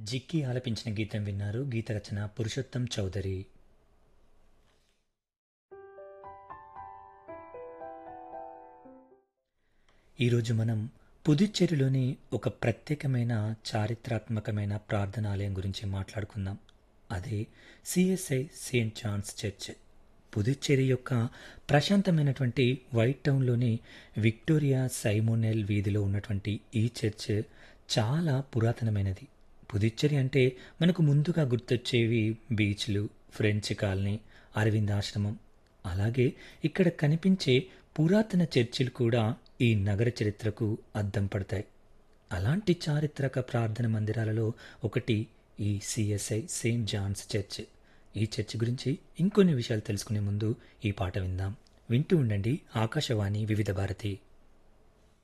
జిక్కి ఆలపించిన గీతం విన్నారు గీత రచన పురుషోత్తం చౌదరి ఈరోజు మనం పుదుచ్చేరిలోని ఒక ప్రత్యేకమైన చారిత్రాత్మకమైన ప్రార్థనాలయం గురించి మాట్లాడుకుందాం అదే CSI saint John's church Puducherry యొక్క ప్రశాంతమైనటువంటి వైట్ టౌన్లోని విక్టోరియా సైమోనెల్ వీధిలో ఉన్నటువంటి ఈ చర్చ్ చాలా పురాతనమైనది పుదుచ్చేరి అంటే మనకు ముందుగా గుర్తొచ్చేవి బీచ్లు ఫ్రెంచ్ కాలనీ అరవింద్ ఆశ్రమం అలాగే ఇక్కడ కనిపించే పురాతన చర్చిలు కూడా ఈ నగర చరిత్రకు అద్దం పడతాయి అలాంటి చారిత్రక ప్రార్థన మందిరాలలో ఒకటి ఈ సిఎస్ఐ సెయింట్ జాన్స్ చర్చ్ ఈ చర్చ్ గురించి ఇంకొన్ని విషయాలు తెలుసుకునే ముందు ఈ పాట విందాం వింటూ ఉండండి ఆకాశవాణి వివిధ భారతి